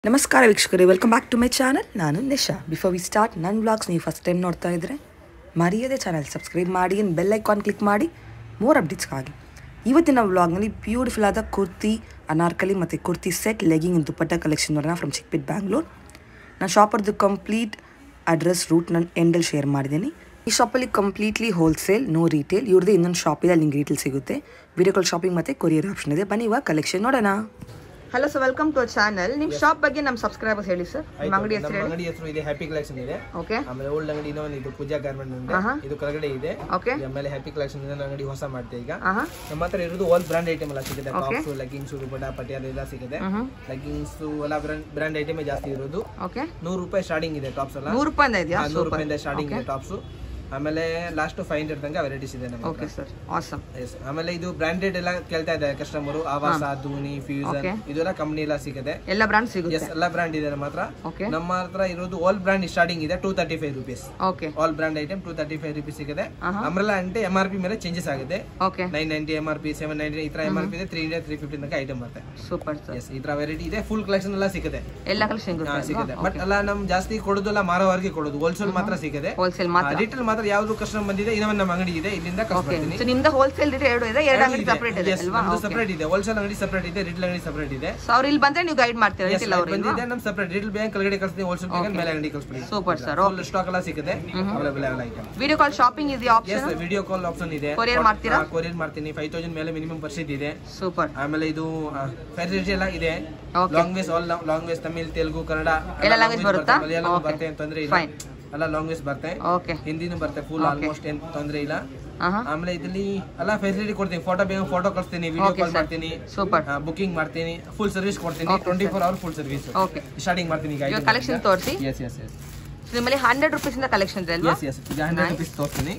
ನಮಸ್ಕಾರ ವೀಕ್ಷಕರೇ welcome back to my channel ನಾನು ನಿಶಾ ಬಿಫೋರ್ ವಿ ಸ್ಟಾರ್ಟ್ ನನ್ನ ವ್ಲಾಗ್ಸ್ ನೀವು ಫಸ್ಟ್ ಟೈಮ್ ನೋಡ್ತಾ ಇದ್ದರೆ ಮರೆಯದೆ ಚಾನಲ್ ಸಬ್ಸ್ಕ್ರೈಬ್ ಮಾಡಿ ಏನು ಬೆಲ್ ಐಕಾನ್ ಕ್ಲಿಕ್ ಮಾಡಿ ಮೋರ್ ಅಪ್ಡೇಟ್ಸ್ಗಾಗಿ ಇವತ್ತಿನ ವ್ಲಾಗ್ನಲ್ಲಿ ಬ್ಯೂಟಿಫುಲ್ ಆದ ಕುರ್ತಿ ಅನಾರ್ಕಲಿ ಮತ್ತು kurti set legging dupatta collection ನೋಡೋಣ ಫ್ರಮ್ ಚಿಕ್ಪೇಟ್ ಬ್ಯಾಂಗ್ಳೂರ್ ನಾನು ಶಾಪರ್ದು ಕಂಪ್ಲೀಟ್ ಅಡ್ರೆಸ್ ರೂಟ್ ನಾನು ಎಂಡಲ್ಲಿ ಶೇರ್ ಮಾಡಿದ್ದೀನಿ ಈ ಶಾಪಲ್ಲಿ ಕಂಪ್ಲೀಟ್ಲಿ ಹೋಲ್ಸೇಲ್ ನೋ ರೀಟೇಲ್ ಇವ್ರದ್ದು ಇನ್ನೊಂದು ಶಾಪ್ ಇದೆ ಅಲ್ಲಿ ನಿಮ್ಗೆ ರೀಟೇಲ್ ಸಿಗುತ್ತೆ ವಿಡಿಯೋ ಕಾಲ್ ಶಾಪಿಂಗ್ ಮತ್ತು ಕೊರಿಯರ್ ಆಪ್ಷನ್ ಇದೆ ಬನ್ನಿ ಇವಾಗ ಕಲೆಕ್ಷನ್ ನೋಡೋಣ hello sir welcome to channel ನಿಮ್ಮ ಶಾಪ್ ಬಗ್ಗೆ ನಮ್ಮ ಸಬ್ಸ್ಕ್ರೈಬರ್ಸ್ ಹೇಳಿ ಸರ್ ನಿಮ್ಮ ಅಂಗಡಿ ಹೆಸರು ನಮ್ಮ ಹೇಳಿ ಅಂಗಡಿ ಹೆಸರು ಇದೆ ಹ್ಯಾಪಿ ಕಲೆಕ್ಷನ್ ಇದೆ ಓಕೆ ಆಮೇಲೆ ಓಲ್ಡ್ ಅಂಗಡಿ ಇನ್ನೊಂದು ಇದು ಪೂಜಾ ಗಾರ್ಮೆಂಟ್ ಇದೆ ಆಹಾ. ಇದು ಕೆಳಗಡೆ ಇದೆ ಓಕೆ ಆಮೇಲೆ ಹ್ಯಾಪಿ ಕಲೆಕ್ಷನ್ ಇದೆ ಅಂಗಡಿ ಹೊಸ ಮಾಡ್ತೆ ಈಗ ಆಹಾ ನಮ್ಮ ಹತ್ರ ಇರೋದು ಆಲ್ ಬ್ರಾಂಡ್ ಐಟಮ್ ಎಲ್ಲ ಸಿಗುತ್ತೆ ಟಾಪ್ಸ್ ಲೆಗ್ಗಿಂಗ್ಸ್ ದುಪಟ್ಟ ಪಟ್ಟಿ ಅದೆಲ್ಲ ಸಿಗುತ್ತೆ ಹ್ಮ್ ಲೆಗ್ಗಿಂಗ್ಸ್ ಎಲ್ಲ ಬ್ರಾಂಡ್ ಬ್ರಾಂಡ್ ಐಟಮ್ ಜಾಸ್ತಿ ಇರೋದು ಓಕೆ ನೂರು ರೂಪಾಯಿ ಸ್ಟಾರ್ಟಿಂಗ್ ಇದೆ ಟಾಪ್ಸ್ ಎಲ್ಲ ನೂರು ರೂಪಾಯಿಂದ ಇದೆಯಾ ಹಾ, ನೂರು ರೂಪಾಯಿಂದ ಸ್ಟಾರ್ಟಿಂಗ್ ಇದೆ ಟಾಪ್ಸ್ ಆಮೇಲೆ ಲಾಸ್ಟ್ ಫೈವ್ ಹಂಡ್ರೆಡ್ ತನಕ ವೆರೈಟೀಸ್ ಇದೆ ನಮ್ಮ ಓಕೆ ಸರ್ ಆಸಮ್ Yes. ಆಮೇಲೆ ಇದು ಬ್ರಾಂಡೆಡ್ ಎಲ್ಲ ಕೇಳ್ತಾ ಇದ್ದಾರೆ ಕಸ್ಟಮರ್ ಆವಾಸ ಧೂನಿ ಫ್ಯೂಸನ್ Okay. ಇದೆಲ್ಲ ಕಂಪ್ನಿ ಎಲ್ಲ ಸಿಗುತ್ತೆ ಎಲ್ಲ ಬ್ರಾಂಡ್ ಸಿಗುತ್ತೆ ಎಸ್ ಎಲ್ಲ ಬ್ರಾಂಡ್ ಇದೆ ನಮ್ಮ ಹತ್ರ ಓಕೆ ನಮ್ಮ ಹತ್ರ ಇರೋದು ಆಲ್ ಬ್ರಾಂಡ್ ಸ್ಟಾರ್ಟಿಂಗ್ ಇದೆ two thirty five rupees okay all brand item two thirty five rupees ಸಿಗುತ್ತೆ ಆಹಾ. ಅಮ್ರಲ್ಲ అంటే ಎಂ ಆರ್ ಪಿ ಮೇಲೆ ಚೇಂಜಸ್ ಆಗುತ್ತೆ okay nine ninety M R P seven ninety ಈ ತರ ಎಂ ಆರ್ ಪಿ ಇದೆ ತ್ರೀ ಹಂಡ್ರೆಡ್ ತ್ರೀ ಫಿಫ್ಟಿ ತನಕ ಐಟಮ್ ಬರುತ್ತೆ ಸೂಪರ್ ಸರ್ ಎಸ್ ಈ ತರ ವೆರೈಟಿ ಇದೆ ಫುಲ್ ಕಲೆಕ್ಷನ್ ಎಲ್ಲ ಸಿಗುತ್ತೆ ಎಲ್ಲ ಕಲೆಕ್ಷನ್ ಹಾ, ಸಿಗುತ್ತೆ ಸಿಗುತ್ತೆ ಬಟ್ ಎಲ್ಲ ನಮ್ ಜಾಸ್ತಿ ಕೊಡೋದಲ್ಲ ಮಾರೋವರೆಗೆ ಕೊಡೋದು ಹೋಲ್ಸೇಲ್ ಮಾತ್ರ ಸಿಗುತ್ತೆ ಹೋಲ್ಸೇಲ್ ಮಾತ್ರ ರಿಟೇಲ್ ಮಾತ್ರ ಯಾವ್ದು ಕಸ್ಟಮರ್ ಬಂದಿದೆ ಇನ್ನೊಂದು ನಮ್ಮ ಅಂಗಡಿ ಇದೆ ಇಲ್ಲಿಂದ ಓಕೆ ಕಸ್ಟಮರ್ ಸೊ ನಿಮ್ದು ಹೋಲ್ಸೇಲ್ ರೇಟ್ ಎರಡು ಇದೆ ಎರಡು ಅಂಗಡಿ ಸಪರೇಟ್ ಇದೆ ಅಲ್ವಾ ಸಪರೇಟ್ ಇದೆ ಹೋಲ್ಸೇಲ್ ಅಂಗಡಿ ಸಪರೇಟ್ ಇದೆ ರಿಟೇಲ್ ಅಂಗಡಿ ಸಪರೇಟ್ ಇದೆ ಸೊ ಅವ್ರು ಇಲ್ಲಿ ಬಂದ್ರೆ ನೀವು ಗೈಡ್ ಮಾಡ್ತೀರಾ Yes, ರಿಟೇಲ್ ಅವ್ರು ಬಂದಿದೆ ನಮ್ ಸಪರೇಟ್ ರಿಟೇಲ್ ಬ್ಯಾಂಕ್ ಕೆಳಗಡೆ ಕಳಿಸ್ತೀವಿ ಹೋಲ್ಸೇಲ್ ಬ್ಯಾಂಕ್ ಮೇಲೆ ಅಂಗಡಿ ಕಳಿಸ್ಬಿಡಿ ಸೂಪರ್ ಸರ್ ಫುಲ್ ಸ್ಟಾಕ್ ಎಲ್ಲ ಸಿಗುತ್ತೆ ಅವೈಲೇಬಲ್ ಎಲ್ಲ ಐಟಮ್ ವಿಡಿಯೋ ಕಾಲ್ ಶಾಪಿಂಗ್ ಇದೆಯಾ yes option video call option ಇದೆ Courier ಮಾಡ್ತೀರಾ? ಕೊರಿಯರ್ ಮಾಡ್ತೀನಿ ಫೈವ್ ತೌಸಂಡ್ ಮೇಲೆ ಮಿನಿಮಮ್ ಪರ್ಸೆಂಟ್ ಇದೆ ಸೂಪರ್ ಆಮೇಲೆ ಇದು ಫೆಸಿಲಿಟಿ ಎಲ್ಲ ಇದೆ Okay. Languages all languages Tamil Telugu Kannada ಎಲ್ಲ language ಬರುತ್ತಾ? ಮಲಯಾಳಂ Okay. ಬರುತ್ತೆ ಅಂತ ತೊಂದ್ರೆ ಇಲ್ಲ Fine. ಎಲ್ಲ ಲಾಂಗ್ ವೇಸ್ ಬರುತ್ತೆ ಓಕೆ ಹಿಂದಿನೂ ಬರುತ್ತೆ ಫುಲ್ ಆಲ್ಮೋಸ್ಟ್ ಏನ್ ತೊಂದ್ರೆ ಇಲ್ಲ ಆಹಾ ಆಮೇಲೆ ಇದರಲ್ಲಿ ಎಲ್ಲ ಫೆಸಿಲಿಟಿ ಕೊಡ್ತೀನಿ ಫೋಟೋ ಬೇಕು ಫೋಟೋ ಕಳಿಸ್ತೀನಿ ವಿಡಿಯೋ Okay, ಕಾಲ್ sir. ಮಾಡ್ತೀನಿ ಸೂಪರ್ ಬುಕಿಂಗ್ ಮಾಡ್ತೀನಿ ಫುಲ್ ಸರ್ವಿಸ್ ಕೊಡ್ತೀನಿ Okay, twenty four hour full service okay starting ಮಾಡ್ತೀನಿ ಈಗ ಇವಾಗ ಕಲೆಕ್ಷನ್ ತೋರಿಸಿ ಎಸ್ ಎಸ್ ಎಸ್ ನಿಮ್ಮಲ್ಲಿ ಹಂಡ್ರೆಡ್ ರುಪೀಸ್ ಇಂದ ಕಲೆಕ್ಷನ್ ಇದೆ ಅಲ್ವಾ ಎಸ್ ಎಸ್ ಈಗ ಹಂಡ್ರೆಡ್ ರುಪೀಸ್ ತೋರಿಸ್ತೀನಿ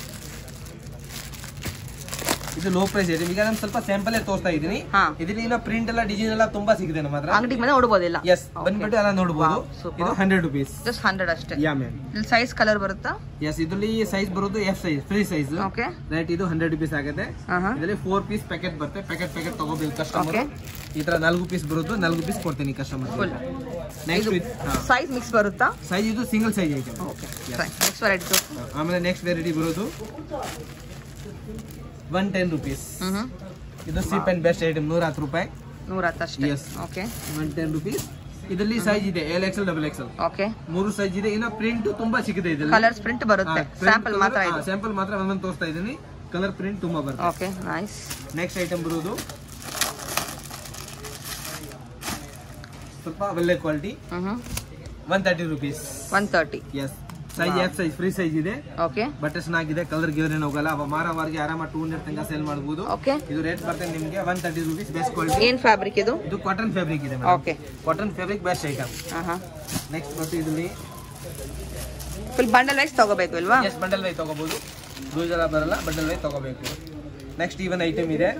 ಇದು ಲೋ ಪ್ರೈಸ್ ಇದೆ ಈಗ ನಾನು ಸ್ವಲ್ಪ ಸ್ಯಾಂಪಲ್ ತೋರಿಸ್ತಾ ಇದ್ದೀನಿ ಹಾ ಇದರಲ್ಲಿ ಇನ್ನ ಪ್ರಿಂಟ್ ಎಲ್ಲ ಡಿಸೈನ್ ಎಲ್ಲ ತುಂಬಾ ಸಿಗಿದೆ ನಮ್ಮ ಹತ್ರ ಅಂಗಡಿಗೆ ಬಂದ್ರೆ ನೋಡ್ಬೋದಿಲ್ಲ ಎಸ್ ಬಂದ್ಬಿಟ್ಟು ಎಲ್ಲ ನೋಡಬಹುದು Wow, super. ಇದು ಹಂಡ್ರೆಡ್ ರುಪೀಸ್ ಜಸ್ಟ್ ಹಂಡ್ರೆಡ್ ಅಷ್ಟೇ ಯಾ ಮ್ಯಾಮ್ ಇಲ್ಲಿ ಸೈಜ್ ಕಲರ್ ಬರುತ್ತಾ ಎಸ್ ಇದರಲ್ಲಿ ಸೈಜ್ ಬರೋದು F size free size okay right ಇದು ಹಂಡ್ರೆಡ್ ರುಪೀಸ್ ಆಗುತ್ತೆ ಆಹಾ ಇದರಲ್ಲಿ ಫೋರ್ ಪೀಸ್ ಪ್ಯಾಕೆಟ್ ಬರುತ್ತೆ ಪ್ಯಾಕೆಟ್ ಪ್ಯಾಕೆಟ್ ತಗೋಬೇಕು ಕಸ್ಟಮರ್ Okay. ಈ ತರ ನಾಲ್ಕು ಪೀಸ್ ಬರೋದು ನಾಲ್ಕು ಪೀಸ್ ಕೊಡ್ತೀನಿ customer full next size mix ಬರುತ್ತಾ ಸೈಜ್ ಇದು ಸಿಂಗಲ್ ಸೈಜ್ ಐತೆ ಓಕೆ ನೆಕ್ಸ್ಟ್ ವೆರೈಟಿ ಆಮೇಲೆ ನೆಕ್ಸ್ಟ್ ವೆರೈಟಿ ಬರೋದು ಒನ್ ಟೆನ್ ರುಪೀಸ್ ಹ್ಮ್ ಇದು ಸೀಪ್ ಅಂಡ್ ಬೆಸ್ಟ್ ಐಟಮ್ ನೂರ ಹತ್ತು ರೂಪಾಯಿ ನೂರ ಹತ್ತು ಅಷ್ಟೇ Yes. Okay one ten rupees ಇದರಲ್ಲಿ ಸೈಜ್ ಇದೆ L XL double XL okay ಮೂರು ಸೈಜ್ ಇದೆ ಇನ್ನ ಪ್ರಿಂಟ್ ತುಂಬಾ ಸಿಗುತ್ತೆ ಇದರಲ್ಲಿ ಕಲರ್ಸ್ ಪ್ರಿಂಟ್ ಬರುತ್ತೆ ಸ್ಯಾಂಪಲ್ ಮಾತ್ರ ಇದು ಸ್ಯಾಂಪಲ್ ಮಾತ್ರ ಒಂದೊಂದು ತೋರಿಸ್ತಾ ಇದ್ದೀನಿ ಕಲರ್ ಪ್ರಿಂಟ್ ತುಂಬಾ ಬರುತ್ತೆ ಓಕೆ ನೈಸ್ ನೆಕ್ಸ್ಟ್ ಐಟಮ್ ಬರೋದು ಸ್ವಲ್ಪ ಒಳ್ಳೆ quality hmm one thirty rupees one thirty yes size F size free size ಇದೆ ಓಕೆ ಬಟ್ಟೆ ಚೆನ್ನಾಗಿದೆ ಕಲರ್ ಗಿಲರ್ ಏನು ಹೋಗಲ್ಲ ಅವ ಮಾರವಾರಿಗೆ ಆರಾಮ ಟೂ ಹಂಡ್ರೆಡ್ ತನಕ ಸೇಲ್ ಮಾಡಬಹುದು ಓಕೆ ಇದು ರೇಟ್ ಬರ್ತದೆ ನಿಮಗೆ one thirty rupees best quality ಏನ್ ಫ್ಯಾಬ್ರಿಕ್ ಇದು ಇದು ಕಾಟನ್ ಫ್ಯಾಬ್ರಿಕ್ ಇದೆ okay cotton fabric best item ಆಹಾ ನೆಕ್ಸ್ಟ್ ಮತ್ತೆ ಇದರಲ್ಲಿ ಫುಲ್ ಬಂಡಲ್ ವೈಸ್ ತಗೋಬೇಕು ಅಲ್ವಾ ಎಸ್ ಬಂಡಲ್ ವೈ ತಗೋಬಹುದು ಲೂಸ್ ಎಲ್ಲ ಬರಲ್ಲ ಬಂಡಲ್ ವೈ ತಗೋಬೇಕು ನೆಕ್ಸ್ಟ್ ಇವನ್ ಐಟಮ್ ಇದೆ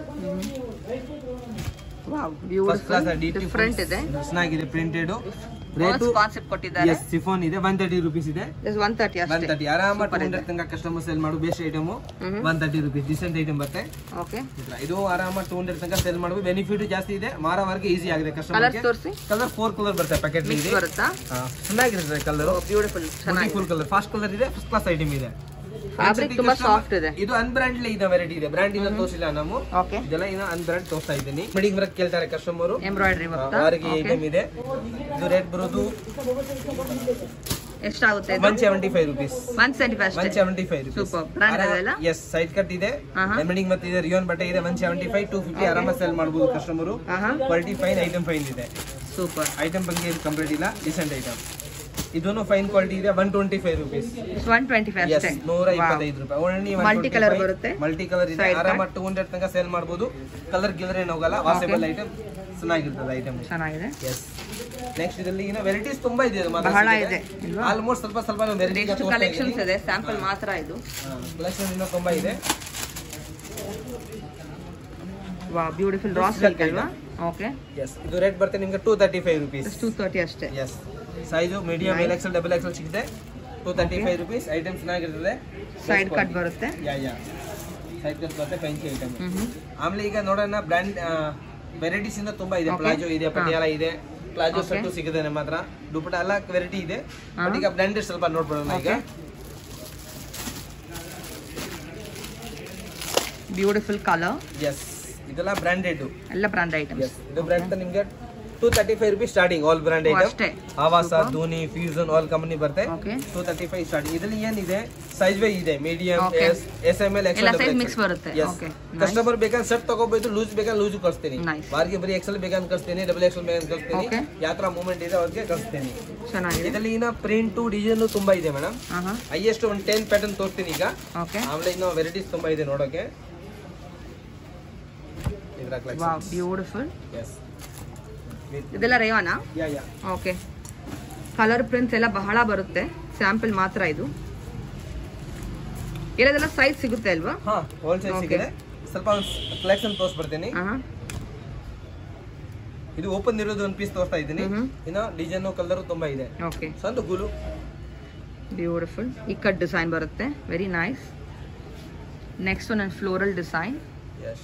wow first class beautiful different ಇದೆ ಚೆನ್ನಾಗಿದೆ ಪ್ರಿಂಟೆಡ್ ರೇಟು ಕಾನ್ಸೆಪ್ಟ್ ಕೊಟ್ಟಿದ್ದಾರೆ ಎಸ್ ಸಿಫೋನ್ ಇದೆ ಒನ್ ತರ್ಟಿ ರುಪೀಸ್ ಇದೆ ಜಸ್ಟ್ ಒನ್ ತರ್ಟಿ ಒನ್ ಅಷ್ಟೇ ತರ್ಟಿ ಆರಾಮ ಟೂ ಹಂಡ್ರೆಡ್ ತನಕ ಕಸ್ಟಮರ್ ಸೇಲ್ ಮಾಡು best item hmm one thirty rupees decent item ಬರುತ್ತೆ ಓಕೆ ಇದು ಆರಾಮ ಟೂ ಹಂಡ್ರೆಡ್ ತನಕ ಸೇಲ್ ಮಾಡುವ ಬೆನಿಫಿಟ್ ಜಾಸ್ತಿ ಇದೆ ಮಾರವರೆಗೆ ಈಸಿ ಆಗಿದೆ ಕಸ್ಟಮರ್ ಕಲರ್ಸ್ ತೋರಿಸಿ ಕಲರ್ ಫೋರ್ ಕಲರ್ ಬರುತ್ತೆ ಪ್ಯಾಕೆಟ್ ಮಿಕ್ಸ್ ಇದೆ ಬರುತ್ತಾ ಹಾ, ಚೆನ್ನಾಗಿರುತ್ತೆ ಕಲರ್ ಬ್ಯೂಟಿಫುಲ್ ಚೆನ್ನಾಗಿ ಫುಲ್ ಕಲರ್ ಫಾಸ್ಟ್ ಕಲರ್ ಇದೆ ಫಸ್ಟ್ ಕ್ಲಾಸ್ ಐಟಮ್ ಇದೆ ಫ್ಯಾಬ್ರಿಕ್ ತುಂಬಾ ಸಾಫ್ಟ್ ಇದೆ ಇದು ಅನ್ಬ್ರಾಂಡ್ ಇದೆ ವೆರೈಟಿ ಇದೆ ಬ್ರಾಂಡ್ ಇಂದ ತೋರಿಸಿಲ್ಲ ನಾವು ಓಕೆ ಇದೆಲ್ಲ ಇನ್ನ ಅನ್ಬ್ರಾಂಡ್ ತೋರಿಸ್ತಾ ಇದ್ದೀನಿ ಮಡಿಗೆ ಬರಕ್ ಕೇಳ್ತಾರೆ ಕಸ್ಟಮರ್ ಎಂಬ್ರಾಯ್ಡ್ರಿ ಬರ್ತಾ ಅವರಿಗೆ ಐಟಮ್ ಇದೆ ಇದು ರೇಟ್ ಬರೋದು ಎಷ್ಟಾಗುತ್ತೆ ಇದು one seventy five rupees one seventy five one ಅಷ್ಟೇ seventy five rupees Super. Brand ಅದೆಲ್ಲ? ಎಸ್ ಸೈಡ್ ಕಟ್ ಇದೆ ಆಹಾ. ಎಮ್ಮಿಂಗ್ ಮತ್ತೆ ಇದೆ ರಿಯೋನ್ ಬಟ್ಟೆ ಇದೆ one seventy five two fifty ಆರಾಮ ಸೆಲ್ ಮಾಡಬಹುದು ಕಸ್ಟಮರ್ ಆಹಾ ಕ್ವಾಲಿಟಿ ಫೈನ್ ಐಟಮ್ ಫೈನ್ ಇದೆ ಸೂಪರ್ ಐಟಮ್ ಬಗ್ಗೆ ಇದು ಕಂಪ್ಲೀಟ್ ಇಲ್ಲ ಡಿಸೆಂಟ್ ಐಟಮ್ ಇದನ್ನು ಫೈನ್ ಕ್ವಾಲಿಟಿ ಇದೆ one twenty five rupees one twenty five yes ಅಷ್ಟೇ ನೂರ ಇಪ್ಪತ್ತೈದು ರೂಪಾಯಿ ಓನ್ಲಿ Multi colour ಬರುತ್ತೆ. ಮಲ್ಟಿ ಕಲರ್ ಇದೆ Side ಆರಾಮ ಟೂ ಹಂಡ್ರೆಡ್ ತನಕ ಸೇಲ್ ಮಾಡಬಹುದು ಕಲರ್ ಗಿಲರ್ ಏನು ಹೋಗಲ್ಲ ವಾಸೇಬಲ್ ಐಟಮ್ ಚೆನ್ನಾಗಿರ್ತದೆ ಐಟಮ್ ಚೆನ್ನಾಗಿದೆ ಎಸ್ ನೆಕ್ಸ್ಟ್ ಇದರಲ್ಲಿ ಇನ್ನು ವೆರೈಟೀಸ್ ತುಂಬಾ ಇದೆ ಬಹಳ ಇದೆ ಇಲ್ವಾ ಆಲ್ಮೋಸ್ಟ್ ಸ್ವಲ್ಪ ಸ್ವಲ್ಪ ವೆರೈಟಿ ಎಷ್ಟು ಕಲೆಕ್ಷನ್ಸ್ ಇದೆ ಸ್ಯಾಂಪಲ್ ಮಾತ್ರ ಇದು ಕಲೆಕ್ಷನ್ ಇನ್ನೂ ತುಂಬಾ ಇದೆ ವಾ ಬ್ಯೂಟಿಫುಲ್ ರಾ ಸಿಲ್ಕ್ ಅಲ್ವಾ ಓಕೆ ಎಸ್ ಇದು ರೇಟ್ ಬರುತ್ತೆ ನಿಮ್ಗೆ two thirty five rupees two thirty ಅಷ್ಟೇ yes size medium L XL double XL ಸಿಗುತ್ತೆ two thirty five rupees item ಚೆನ್ನಾಗಿರ್ತದೆ ಸೈಡ್ ಕಟ್ ಬರುತ್ತೆ ಯಾ ಯಾ ಸೈಡ್ ಕಟ್ ಬರುತ್ತೆ ಫ್ಯಾನ್ಸಿ ಐಟಮ್ ಹ್ಮ್ ಹ್ಮ್ ಆಮೇಲೆ ಈಗ ನೋಡೋಣ ಬ್ರ್ಯಾಂಡ್ ವೆರೈಟೀಸ್ ಇಂದ ತುಂಬಾ ಇದೆ ಪ್ಲಾಜೋ ಇದೆ ಪಟಿಯಾಲ ಇದೆ ಪ್ಲಾಜೋ Okay. ಸೆಟ್ ಸಿಗುತ್ತೆ ನಮ್ಮ ಹತ್ರ ದುಪ್ಪಟ ಎಲ್ಲ ವೆರೈಟಿ ಇದೆ ಹಾ. ಬಟ್ ಈಗ ಬ್ರ್ಯಾಂಡೆಡ್ ಸ್ವಲ್ಪ ನೋಡ್ಬಿಡೋಣ ಈಗ Okay. ಬ್ಯೂಟಿಫುಲ್ ಕಲರ್ ಎಸ್ ಇದೆಲ್ಲ ಬ್ರಾಂಡೆಡ್ ಎಲ್ಲ ಬ್ರಾಂಡ್ ಐಟಮ್ಸ್ ಎಸ್ ಇದು ಬ್ರ್ಯಾಂಡ್ ನಿಮ್ಗೆ two thirty five rupees starting all brand ಓ, ಐಟಮ್ ಅಷ್ಟೇ. ಆವಾಸ Super. ಧೋನಿ ಫ್ಯೂಸನ್ ಆಲ್ ಕಂಪನಿ ಬರುತ್ತೆ okay two thirty five starting ಇದ್ರಲ್ಲಿ ಏನಿದೆ ಸೈಜ್ ವೈ ಇದೆ medium Okay. Yes S M L ಎಲ್ಲ size mix ಬರುತ್ತೆ. Okay. Nice. ಕಸ್ಟಮರ್ ಬೇಕಾದ್ರೆ ಸೆಟ್ ತಗೋಬಹುದು ಲೂಸ್ ಬೇಕಾದ್ರೆ ಲೂಸ್ ಕಳಿಸ್ತೀನಿ Nice. ಬಾರ್ಗೆ ಬರೀ ಎಕ್ಸೆಲ್ ಬೇಕಂತ ಕಳಿಸ್ತೀನಿ ಡಬಲ್ ಎಕ್ಸೆಲ್ ಬೇಕಂತ ಕಳಿಸ್ತೀನಿ Okay. ಯಾವ ತರ ಮೂವ್ಮೆಂಟ್ ಇದೆ ಅವ್ರಿಗೆ ಕಳಿಸ್ತೀನಿ ಚೆನ್ನಾಗಿದೆ ಇದರಲ್ಲಿ ಇನ್ನ ಪ್ರಿಂಟು ಡಿಸೈನ್ ತುಂಬಾ ಇದೆ ಮೇಡಮ್ ಹಾಂ ಹಾಂ ಹೈಯೆಸ್ಟ್ ಒಂದು ಟೆನ್ ಪ್ಯಾಟರ್ನ್ ತೋರಿಸ್ತೀನಿ ಈಗ ಓಕೆ ಆಮೇಲೆ ಇನ್ನು ವೆರೈಟೀಸ್ ತುಂಬಾ ಇದೆ ನೋಡೋಕೆ ಇದ್ರ ವಾವ್ ಕಲೆಕ್ಷನ್ ಬ್ಯೂಟಿಫುಲ್ ಎಸ್ ಇದೆಲ್ಲ ರೇವಾನಾ yeah yeah okay colour prints ಎಲ್ಲ ಬಹಳ ಬರುತ್ತೆ ಸ್ಯಾಂಪಲ್ ಮಾತ್ರ ಇದು ಇರೋದೆಲ್ಲ ಸೈಜ್ ಸಿಗುತ್ತೆ ಅಲ್ವಾ ಹಾ ಹೋಲ್ಸೇಲ್ Okay. ಸಿಗಿದೆ ಸ್ವಲ್ಪ ಕಲೆಕ್ಷನ್ ತೋರಿಸ್ಬಿಡ್ತೀನಿ ಹಾಂ ಇದು ಓಪನ್ ಇರೋದು ಒಂದು ಪೀಸ್ ತೋರಿಸ್ತಾ ಇದ್ದೀನಿ ಮ್ಹೂ. ಇನ್ನು ಡಿಸೈನ್ ಕಲರ್ ತುಂಬಾ ಇದೆ ಓಕೆ ಸಂದು ಗುಲು ಬ್ಯೂಟಿಫುಲ್ ಇಕ್ಕಟ್ ಡಿಸೈನ್ ಬರುತ್ತೆ very nice next one floral design yes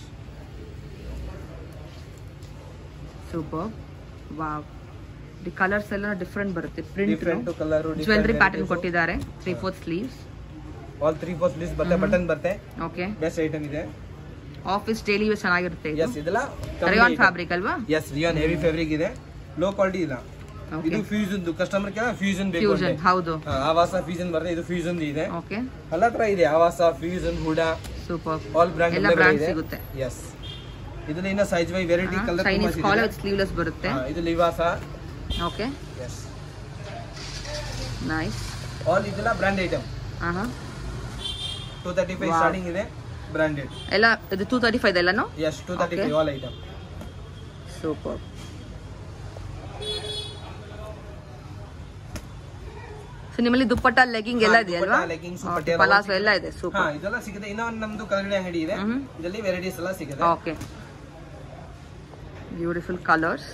super wow the colours ಎಲ್ಲ ಡಿಫ್ರೆಂಟ್ ಬರುತ್ತೆ print different colour jewellery pattern ಕೊಟ್ಟಿದ್ದಾರೆ three fourth sleeves all three four sleeves ಬರುತ್ತೆ ಬಟನ್ ಬರುತ್ತೆ ಓಕೆ ಬೆಸ್ಟ್ ಐಟಮ್ ಇದೆ office daily use ಚೆನ್ನಾಗಿರುತ್ತೆ ಇದು yes ಇದೆಲ್ಲ rayon fabric ಅಲ್ವಾ ಎಸ್ ರಿಯಾನ್ ಹೆವಿ ಫ್ಯಾಬ್ರಿಕ್ ಇದೆ ಲೋ ಕ್ವಾಲಿಟಿ ಇಲ್ಲ ಓಕೆ ಇದು ಫ್ಯೂಸನ್ ಕಸ್ಟಮರ್ ಗೆ ಫ್ಯೂಸನ್ ಬೇಕು ಫ್ಯೂಷನ್ ಅಂತೆ. ಹೌದು ಹಾ, ಆವಾಸ ಫ್ಯೂಸನ್ ಬರುತ್ತೆ ಇದು ಫ್ಯೂಸನ್ ಇದೆ ಓಕೆ ಎಲ್ಲ ತರ ಇದೆ ಆವಾಸ ಫ್ಯೂಸನ್ ಹುಡಾ ಸೂಪರ್ ಆಲ್ ಬ್ರಾಂಡ್ ಎಲ್ಲ ಬ್ರಾಂಡ್ ಸಿಗುತ್ತೆ ಎಸ್ ಇದನ್ನ ಇನ್ನ size wise variety colour Chinese collar sleeveless ಬರುತ್ತೆ ಇದು ಲಿವಾಸ ಓಕೆ ಎಸ್ ನೈಸ್ ಆಲ್ ಇದೆಲ್ಲ ಬ್ರಾಂಡ್ ಐಟಮ್ ಹಾಂ ಹಾಂ two thirty five Wow. Starting ಇದೆ ಬ್ರಾಂಡೆಡ್ ಎಲ್ಲ ಇದು ಟೂ ತರ್ಟಿ ಫೈವ್ ಎಲ್ಲನೂ yes two thirty Okay. Five all item super so ನಿಮ್ಮಲ್ಲಿ ದುಪ್ಪಟ್ಟ ಲೆಗಿಂಗ್ ಎಲ್ಲ ಇದೆ ಅಲ್ವಾ leggings, Okay, ಪಟಿಯಾಲ ಪಲಾಸೋ ಎಲ್ಲ ಇದೆ ಹಾ ಸೂಪರ್ ಇದೆಲ್ಲ ಸಿಗುತ್ತೆ ಇನ್ನೂ ಒಂದು ನಮ್ದು ಕಲಗಡೆ ಅಂಗಡಿ ಇದೆ ಮ್ಹೂ. ಇದರಲ್ಲಿ ವೆರೈಟೀಸ್ ಎಲ್ಲ ಸಿಗುತ್ತೆ okay beautiful colours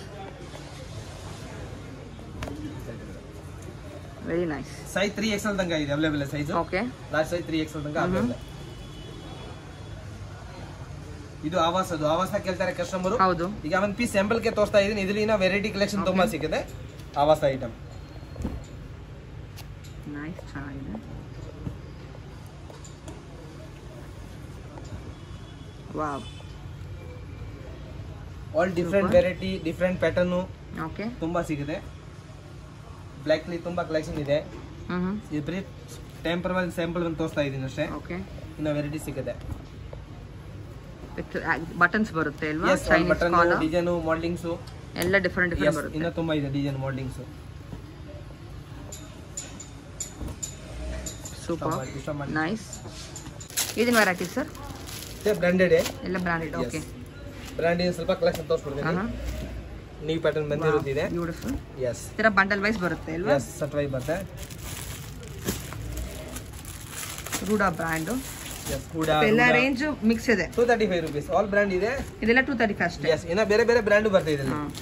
very nice size three XL ತನಕ ಇದೆ available size okay last size three XL ತನಕ ಮ್ಹೂ. available. ಇದು ಆವಾಸದು ಆವಾಸ ಕೇಳ್ತಾರೆ ಕಸ್ಟಮರ್ ಹೌದು ಈಗ ಒಂದ್ ಪೀಸ್ ಸ್ಯಾಂಪಲ್ ಗೆ ತೋರಿಸ್ತಾ ಇದೀನಿ ಇದರಲ್ಲಿ ಇನ್ನ ವೆರೈಟಿ ಕಲೆಕ್ಷನ್ ತುಂಬಾ ಸಿಗುತ್ತೆ ಆವಾಸ ಐಟಮ್ ನೈಸ್ ಚೆನ್ನಾಗಿದೆ wow all different Super. Variety different pattern okay ತುಂಬಾ ಸಿಗುತ್ತೆ ಬ್ಲ್ಯಾಕ್ ಲಿ ತುಂಬಾ ಕಲೆಕ್ಷನ್ ಇದೆ ಹ್ಞೂ ಇದು ಬರೀ ಟೆಂಪರ್ ಸ್ಯಾಂಪಲ್ ಒಂದು ತೋರಿಸ್ತಾ ಇದೀನಿ ಅಷ್ಟೇ ಓಕೆ ಇನ್ನ ವೆರೈಟಿ ಸಿಗುತ್ತೆ ಬಟನ್ಸ್ ಬರುತ್ತೆ ಅಲ್ವಾ yes Chinese button collar design ಮಾಡಲಿಂಗ್ಸ್ ಎಲ್ಲ ಡಿಫ್ರೆಂಟ್ ಡಿಫ್ರೆಂಟ್ ಬರುತ್ತೆ ಇನ್ನ ತುಂಬಾ ಇದೆ ಡಿಸೈನ್ ಮಾಡಲಿಂಗ್ಸ್ ಸೂಪರ್ ಇಷ್ಟ ಮಾಡಿ ನೈಸ್ ಇದನ್ನ ವೆರೈಟಿ ಸರ್ ಬ್ರಾಂಡೆಡ್ ಎಲ್ಲ ಬ್ರಾಂಡೆಡ್ ಓಕೆ ಬ್ರಾಂಡ್ ಸ್ವಲ್ಪ ಕಲೆಕ್ಷನ್ ತೋರಿಸ್ಬಿಡ್ತೀನಿ ಹಾಂ ನ್ಯೂ ಪ್ಯಾಟರ್ನ್ ಬಂದಿರುತ್ತಿದೆ ಬ್ಯೂಟಿಫುಲ್ ಎಸ್ ಈ ಥರ ಬಂಡಲ್ ವೈಸ್ ಬರುತ್ತೆ ಅಲ್ವಾ ಎಸ್ ಸಟ್ವೈ ಬರುತ್ತೆ ರೂಡಾ ಬ್ರ್ಯಾಂಡು ಎಸ್ ಕೂಡ ಎಲ್ಲ ರೇಂಜ್ ಮಿಕ್ಸ್ ಇದೆ two thirty five rupees all brand ಇದೆ ಇದೆಲ್ಲ ಟೂ ತರ್ಟಿ ಫಸ್ಟ್ ಎಸ್ ಇನ್ನ ಬೇರೆ ಬೇರೆ ಬ್ರ್ಯಾಂಡ್ ಬರ್ತಾ ಇದೆ ಹಾಂ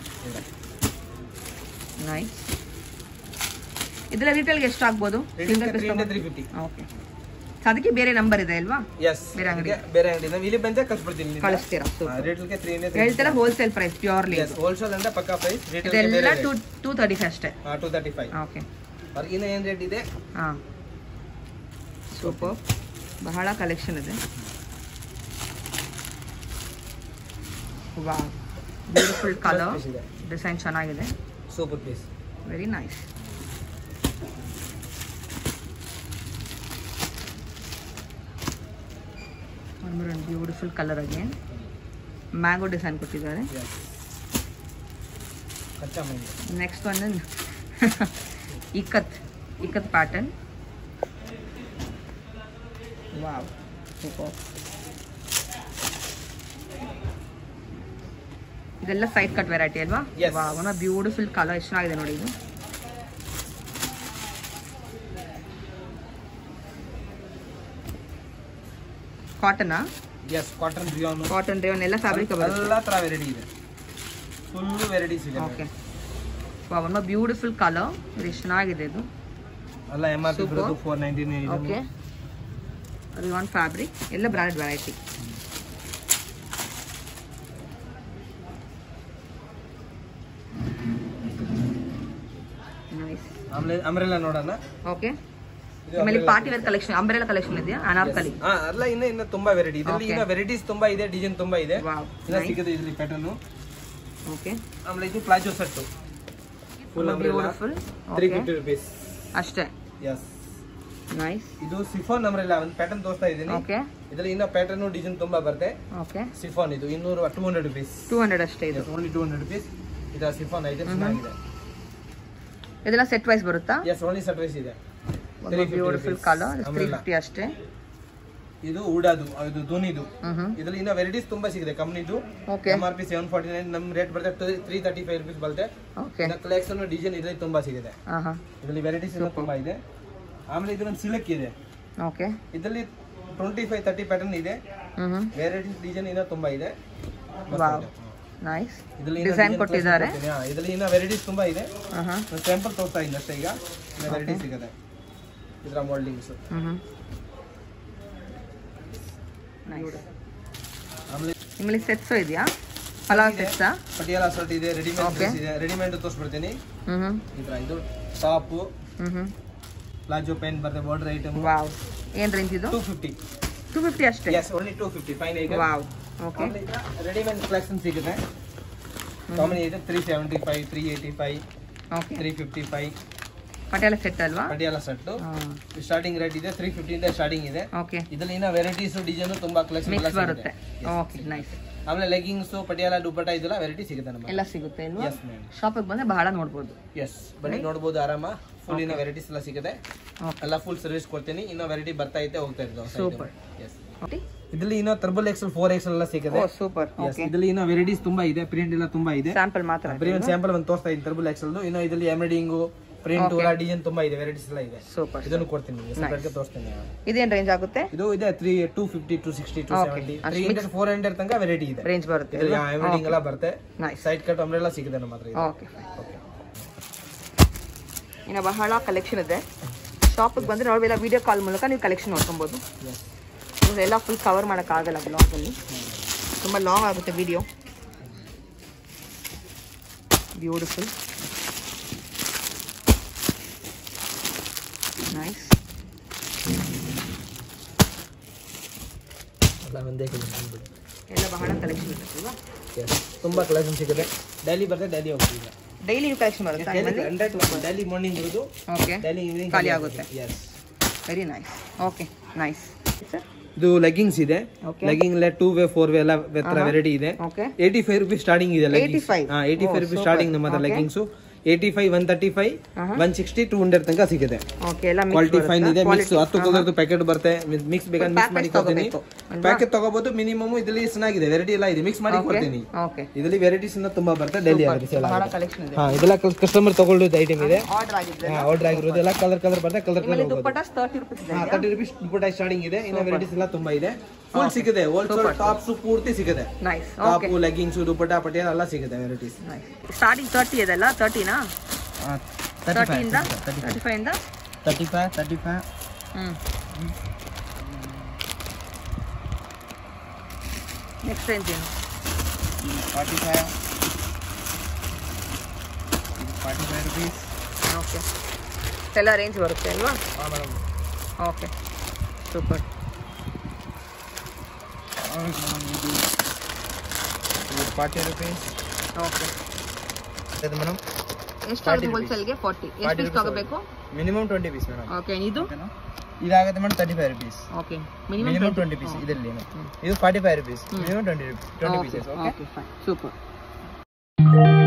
ನೈಸ್ ಇದೆಲ್ಲ ರಿಟೇಲ್ಗೆ ಎಷ್ಟು ಆಗ್ಬೋದು single three piece hundred three fifty okay ಅದಕ್ಕೆ ಬೇರೆ ನಂಬರ್ ಇದೆ ಅಲ್ವಾ ಎಸ್ ಬೇರೆ ಅಂಗಡಿ. ಬೇರೆ ಅಂಗಡಿ ನಾವು ಇಲ್ಲಿ ಬಂದ ಕಳ್ಸ್ಬಿಡ್ತೀನಿ ಕಳಿಸ್ತೀರಾ ಸೂಪರ್ ರೇಟ್ಗೆ ತ್ರೀ ಹಂಡ್ರೆಡ್ ಹೇಳ್ತೀರಾ wholesale price purely yes wholesale ಅಂದ್ರೆ ಪಕ್ಕಾ ಪ್ರೈಸ್ ಇದೆಲ್ಲ ರೇಟ್ ಟೂ ಟೂ ತರ್ಟಿ ಅಷ್ಟೇ ಟೂ ತರ್ಟಿ ಫೈವ್ ಓಕೆ ಹೊರಗಿನ ಏನ್ ರೇಟ್ ಇದೆ ಹಾಂ ಸೂಪರ್ ಬಹಳ ಕಲೆಕ್ಷನ್ ಇದೆ ವಾ ಬ್ಯೂಟಿಫುಲ್ ಕಲರ್ piece ಇದೆ ಡಿಸೈನ್ ಚೆನ್ನಾಗಿದೆ ಸೂಪರ್ ಪೀಸ್ ವೆರಿ ನೈಸ್ ಒಂದು beautiful colour again mango design ಕೊಟ್ಟಿದ್ದಾರೆ ಎಸ್ ಕಚ್ಚಾ ಮೈಂಡ್ ನೆಕ್ಸ್ಟ್ ಒಂದು ikat ikat pattern wow super ಇದೆಲ್ಲ ಸೈಡ್ ಕಟ್ ವೆರೈಟಿ ಅಲ್ವಾ Yes. Wow one beautiful colour ಎಷ್ಟು ಚೆನ್ನಾಗಿದೆ ನೋಡಿ ಇದು ಕಾಟನಾ yes cotton rayon cotton rayon ಎಲ್ಲ ಫ್ಯಾಬ್ರಿಕ್ ಬರುತ್ತೆ ಎಲ್ಲ ತರ ವೆರೈಟಿ ಇದೆ ಫುಲ್ ವೆರೈಟೀಸ್ ಇದೆ okay wow one beautiful colour ಇದು ಎಷ್ಟು ಚೆನ್ನಾಗಿದೆ ಇದು ಎಲ್ಲ ಎಮ್ ಆರ್ ಪಿ Super. ಬರೋದು four ninety okay rayon fabric ಎಲ್ಲ ಬ್ರಾಂಡೆಡ್ ವೆರೈಟಿ ನೈಸ್ ಆಮೇಲೆ ಅಂಬ್ರೆಲ್ಲ ನೋಡೋಣ ಓಕೆ ಇದು ಆಮೇಲೆ party wear collection umbrella collection ಇದೆಯಾ ಅನಾರ್ಕಲಿ ಹಾ ಅಲ್ಲ ಇನ್ನ ಇನ್ನ ತುಂಬಾ ವೆರೈಟಿ ಇದರಲ್ಲಿ Okay. ಇನ್ನ ವೆರೈಟೀಸ್ ತುಂಬಾ ಇದೆ ಡಿಸೈನ್ ತುಂಬಾ ಇದೆ ವಾವ್ ಇನ್ನ ಸಿಗುತ್ತೆ ಇದರಲ್ಲಿ ಪ್ಯಾಟರ್ನ್ ಓಕೆ ಆಮೇಲೆ ಇದು palazzo set full umbrella beautiful three okay fifty rupees ಅಷ್ಟೇ ಎಸ್ ನೈಸ್ ಇದು ಸಿಫಾನ್ ಅಂಬ್ರೆಲ್ಲ ಒಂದು ಪ್ಯಾಟರ್ನ್ ತೋರಿಸ್ತಾ ಇದ್ದೀನಿ ಓಕೆ ಇದರಲ್ಲಿ ಇನ್ನ ಪ್ಯಾಟರ್ನ್ ಡಿಸೈನ್ ತುಂಬಾ ಬರುತ್ತೆ ಓಕೆ ಸಿಫಾನ್ ಇದು ಇನ್ನೂರು two hundred rupees two hundred ಅಷ್ಟೇ ಇದು ಓನ್ಲಿ ಟೂ ಹಂಡ್ರೆಡ್ ರುಪೀಸ್ ಇದು ಸಿಫಾನ್ ಐತೆ ಚೆನ್ನಾಗಿದೆ ಇದೆಲ್ಲ ಸೆಟ್ ವೈಸ್ ಬರುತ್ತಾ ಎಸ್ ಓನ್ಲಿ ಸರ್ವಿಸ್ ಇದೆ beautiful colour three Umbrella. Fifty ಅಷ್ಟೇ ಇದು ಉಡಾದು ಇದು ಧೋನಿದು ಹ್ಮ್ ಹ್ಮ್ ಇದರಲ್ಲಿ ಇನ್ನ ವೆರೈಟೀಸ್ ತುಂಬಾ ಸಿಗಿದೆ ಕಂಪ್ನಿದು okay M R P seven forty nine ನಮ್ ರೇಟ್ ಬರುತ್ತೆ ತ್ರೀ ತರ್ಟಿ ಫೈವ್ ರುಪೀಸ್ ಬರುತ್ತೆ ಓಕೆ ಇನ್ನ ಕಲೆಕ್ಷನ್ ಡಿಸೈನ್ ಇದರಲ್ಲಿ ತುಂಬಾ ಸಿಗಿದೆ ಹಾಂ ಹಾಂ ಇದರಲ್ಲಿ ವೆರೈಟೀಸ್ ಎಲ್ಲ ತುಂಬಾ ಇದೆ ಆಮೇಲೆ ಇದೊಂದು ಸಿಲಕ್ ಇದೆ ಓಕೆ ಇದರಲ್ಲಿ ಟ್ವೆಂಟಿ ಫೈವ್ ತರ್ಟಿ ಪ್ಯಾಟರ್ನ್ ಇದೆ ಹ್ಞೂ ಹ್ಞೂ ವೆರೈಟೀಸ್ ಡಿಸೈನ್ ಇನ್ನ ತುಂಬಾ ಇದೆ ವಾವ್ ನೈಸ್ ಇದರಲ್ಲಿ ಡಿಸೈನ್ ಕೊಟ್ಟಿದ್ದಾರೆ ಇದರಲ್ಲಿ ಇನ್ನ ವೆರೈಟೀಸ್ ತುಂಬಾ ಇದೆ ಹಾಂ ಹಾಂ ನಾನು ಸ್ಯಾಂಪಲ್ ತೋರಿಸ್ತಾ ಇದ್ದೀನಿ ಅಷ್ಟೇ ಈಗ ಇನ್ನ ವೆರೈಟಿ ಸಿಗುತ್ತೆ ಇದರ ಮೋಲ್ಡಿಂಗ್ಸ್ ಹ್ಞೂ ಹ್ಞೂ ನೈಸ್ ಆಮೇಲೆ ನಿಮ್ಮಲ್ಲಿ ಸೆಟ್ಸು ಇದೆಯಾ ಪಲಾವ್ ಸೆಟ್ಸಾ ಪಟಿಯಾಲ ಶರ್ಟ್ ಇದೆ ರೆಡಿಮೇಡ್ Okay. ಡ್ರೆಸ್ ಇದೆ ರೆಡಿಮೇಡ್ ತೋರಿಸ್ಬಿಡ್ತೀನಿ ಹ್ಞೂ ಹ್ಞೂ ಈ ಥರ ಇದು ಟಾಪು ಹ್ಞೂ ಹ್ಞೂ ಪ್ಲಾಜೋ ಪೆನ್ ಬರುತ್ತೆ ಬಾರ್ಡರ್ ಐಟಮ್ ವಾವ್ ಏನು ರೇಂಜ್ ಇದು ಟೂ ಫಿಫ್ಟಿ ಟೂ ಫಿಫ್ಟಿ ಅಷ್ಟೇ yes only two fifty fine item wow okay readymade collection ಸಿಗುತ್ತೆ ಕಾಮನ್ ಇದೆ three seventy five three eighty five okay three fifty five Patiala set ಅಲ್ವಾ Patiala set ಹಾಂ starting rate ಇದೆ three ಫಿಫ್ಟಿಯಿಂದ starting ಇದೆ okay ಇದರಲ್ಲಿ ಇನ್ನ varieties design ತುಂಬಾ ಕಲೆಕ್ಷನ್ ಮಿಕ್ಸ್ ಬರುತ್ತೆ ಓಕೆ ನೈಸ್ ಆಮೇಲೆ ಲೆಗಿಂಗ್ಸ್ ಪಟಿಯಾಲ ದುಪ್ಪಟ ಇದೆಲ್ಲ ವೆರೈಟಿ ಸಿಗುತ್ತೆ ನಮ್ಮ ಎಲ್ಲ ಸಿಗುತ್ತೆ ಅಲ್ವಾ ಎಸ್ ಮೇಡಮ್ ಶಾಪಿಗೆ ಬಂದ್ರೆ ಬಹಳ ನೋಡ್ಬೋದು ಎಸ್ ಬನ್ನಿ ನೋಡ್ಬೋದು ಆರಾಮ ಫುಲ್ ಇನ್ನ ವೆರೈಟೀಸ್ ಎಲ್ಲ ಸಿಗುತ್ತೆ ಓಕೆ ಎಲ್ಲ ಫುಲ್ ಸರ್ವಿಸ್ ಕೊಡ್ತೀನಿ ಇನ್ನ ವೆರೈಟಿ ಬರ್ತಾ ಐತೆ ಹೋಗ್ತಾ Super. ಇರ್ತದೆ ಎಸ್ ಓಕೆ ಇದರಲ್ಲಿ ಇನ್ನ ಟರ್ಬಲ್ ಎಕ್ಸಲ್ ಫೋರ್ ಎಕ್ಸಲ್ ಎಲ್ಲ ಸಿಗುತ್ತೆ ಓ ಸೂಪರ್ Yes, ಓಕೆ ಇದರಲ್ಲಿ ಇನ್ನ ವೆರೈಟೀಸ್ ತುಂಬಾ ಇದೆ ಪ್ರಿಂಟ್ ಎಲ್ಲ ತುಂಬಾ ಇದೆ ಸ್ಯಾಂಪಲ್ ಮಾತ್ರ ಬರೀ ಒಂದು ಸ್ಯಾಂಪಲ್ ಒಂದು ತೋರಿಸ್ತಾ ಇದ್ದೀನಿ ಟರ್ಬಲ್ ಎಕ್ಸಲ್ ಇನ್ನು ಇದರಲ್ಲಿ ಎಂಬ್ರಾಯ್ಡಿಂಗು ಪ್ರಿಂಟ್ ಎಲ್ಲ ಡಿಸೈನ್ ತುಂಬಾ ಇದೆ ವೆರೈಟೀಸ್ ಎಲ್ಲ ಇದೆ ಸೂಪರ್ ಇದನ್ನು ಕೊಡ್ತೀನಿ ಸೆಪರೇಟ್ ತೋರಿಸ್ತೀನಿ ಇದೇನು ರೇಂಜ್ ಆಗುತ್ತೆ ಇದು ಇದೆ three two fifty two sixty two Okay. Seventy three hundred four hundred ತನಕ ವೆರೈಟಿ ಇದೆ ರೇಂಜ್ ಬರುತ್ತೆ ಇದರಲ್ಲಿ ಎಂಬ್ರಾಯ್ಡಿಂಗ್ ಎಲ್ಲ ಬರುತ್ತೆ ನೈಸ್ ಸೈಡ್ ಕಟ್ ಅಂಬ್ರೆಲ್ಲ ಸಿಗುತ್ತೆ ನಮ್ಮ ಹತ್ರ ಇದು. ಓಕೆ ಇನ್ನು ಬಹಳ ಕಲೆಕ್ಷನ್ ಇದೆ ಶಾಪಿಗೆ ಬಂದರೆ ನೋಡ್ಬೇಡ ವಿಡಿಯೋ ಕಾಲ್ ಮೂಲಕ ನೀವು ಕಲೆಕ್ಷನ್ ನೋಡ್ಕೊಬೋದು Yes. ಎಲ್ಲ ಫುಲ್ ಕವರ್ ಮಾಡೋಕ್ಕಾಗಲ್ಲ ಬ್ಲಾಗಲ್ಲಿ ತುಂಬ ಲಾಂಗ್ ಆಗುತ್ತೆ ವಿಡಿಯೋ ಬ್ಯೂಟಿಫುಲ್ ನೈಸ್ ಎಲ್ಲ ಒಂದೇ ಕಲರ್ ಬಂದ್ಬಿಡು. ಎಲ್ಲ ಬಹಳ ಕಲೆಕ್ಷನ್ ಇದೆ ಅಲ್ವಾ Yes. ತುಂಬಾ ಕಲೆಕ್ಷನ್ ಸಿಗುತ್ತೆ ಡೈಲಿ ಬರ್ತದೆ ಡೈಲಿ ಹೋಗ್ತೀವಿ ಡೈಲಿ ಕಲೆಕ್ಷನ್ ಬರುತ್ತೆ ಹಂಡ್ರೆಡ್ ಡೈಲಿ ಮಾರ್ನಿಂಗ್ ಬರೋದು ಓಕೆ ಡೈಲಿ ಈವ್ನಿಂಗ್ ಖಾಲಿ ಆಗುತ್ತೆ. Yes very nice okay nice sir ಇದು ಲೆಗ್ಗಿಂಗ್ಸ್ ಇದೆ Okay. Legging two way four way ಎಲ್ಲ ವೆರೈಟಿ ಇದೆ okay eighty five rupees starting ಇದೆ 85? Eighty five Oh, rupees super. Starting ನಮ್ಮ ಹತ್ರ Okay. Leggings eighty five one thirty five Uh-huh. One sixty two hundred ತನಕ ಸಿಗುತ್ತೆ okay ಎಲ್ಲ quality fine ಇದೆ mix quality ಹತ್ತು ಕಲರ್ದು ಪ್ಯಾಕೆಟ್ ಬರುತ್ತೆ ಮಿಕ್ಸ್ ಬೇಕಾದ್ರೆ ಮಿಕ್ಸ್ Packets ಮಾಡಿ ಕೊಡ್ತೀನಿ ತಗೋಬೇಕು, ಅಲ್ವಾ? ಪ್ಯಾಕೆಟ್ ತಗೋಬಹುದು ಮಿನಿಮಮ್ ಇದರಲ್ಲಿ ಚೆನ್ನಾಗಿದೆ ವೆರೈಟಿ ಎಲ್ಲ ಇದೆ ಮಿಕ್ಸ್ ಮಾಡಿ ಕೊಡ್ತೀನಿ ಓಕೆ ಇದರಲ್ಲಿ ವೆರೈಟೀಸ್ ತುಂಬಾ ಬರುತ್ತೆ ಡೈಲಿ ಆಗುತ್ತೆ ಬಹಳ ಕಲೆಕ್ಷನ್ ಇದೆ ಹಾ ಇದೆಲ್ಲ ಕಸ್ಟಮರ್ ತಗೊಳ್ಳೋದು ಐಟಮ್ ಇದೆ ಆರ್ಡರ್ ಆಗಿದೆ ಆರ್ಡರ್ ಆಗಿರೋದು ಎಲ್ಲ ಕಲರ್ ಕಲರ್ ಬರುತ್ತೆ ಕಲರ್ ನಿಮ್ಮಲ್ಲಿ ಕಲರ್ ದುಪ್ಪಟ್ಟ ತರ್ಟಿ ರುಪೀಸ್ ಇದೆ ತರ್ಟಿ ರುಪೀಸ್ ದುಪ್ಪಟ್ಟ ಸ್ಟಾರ್ಟಿಂಗ್ ಇದೆ ಇನ್ನು ವೆರೈಟೀಸ್ ಎಲ್ಲ ತುಂಬಾ ಇದೆ ಫುಲ್ ಸಿಗುತ್ತೆ ಹೋಲ್ಸೇಲ್ ಟಾಪ್ಸ್ ಪೂರ್ತಿ ಸಿಗುತ್ತೆ nice okay top leggings dupatta Patiala ಎಲ್ಲ ಸಿಗುತ್ತೆ ವೆರೈಟೀಸ್ ನೈಸ್ ಸ್ಟಾರ್ಟಿಂಗ್ ತರ್ಟಿ ಇದೆಲ್ಲ ತರ್ಟಿನಾ ತರ್ಟಿಯಿಂದ ತರ್ಟಿ ಫೈವ್ ಇಂದ ತರ್ಟಿ ಫೈವ್ ತರ್ಟಿ ಫೈವ್ ಹ್ಞೂ ನೆಕ್ಸ್ಟ್ ರೇಂಜ್ ಏನು forty five forty five rupees okay ಎಲ್ಲ ರೇಂಜ್ ಬರುತ್ತೆ ಅಲ್ವಾ ಹಾಂ madam okay super forty rupees okay ಇದು ಮೇಡಮ್ ಎಷ್ಟಾಗುತ್ತೆ ಹೋಲ್ಸೇಲ್ಗೆ ಫಾರ್ಟಿ ಎಷ್ಟು ಪೀಸ್ ತಗೋಬೇಕು minimum twenty piece madam okay ಇದು ಇದಾಗುತ್ತೆ madam thirty five rupees okay minimum minimum twenty piece ಇದರಲ್ಲಿ ಇದು forty five rupees minimum twenty twenty pieces okay okay fine super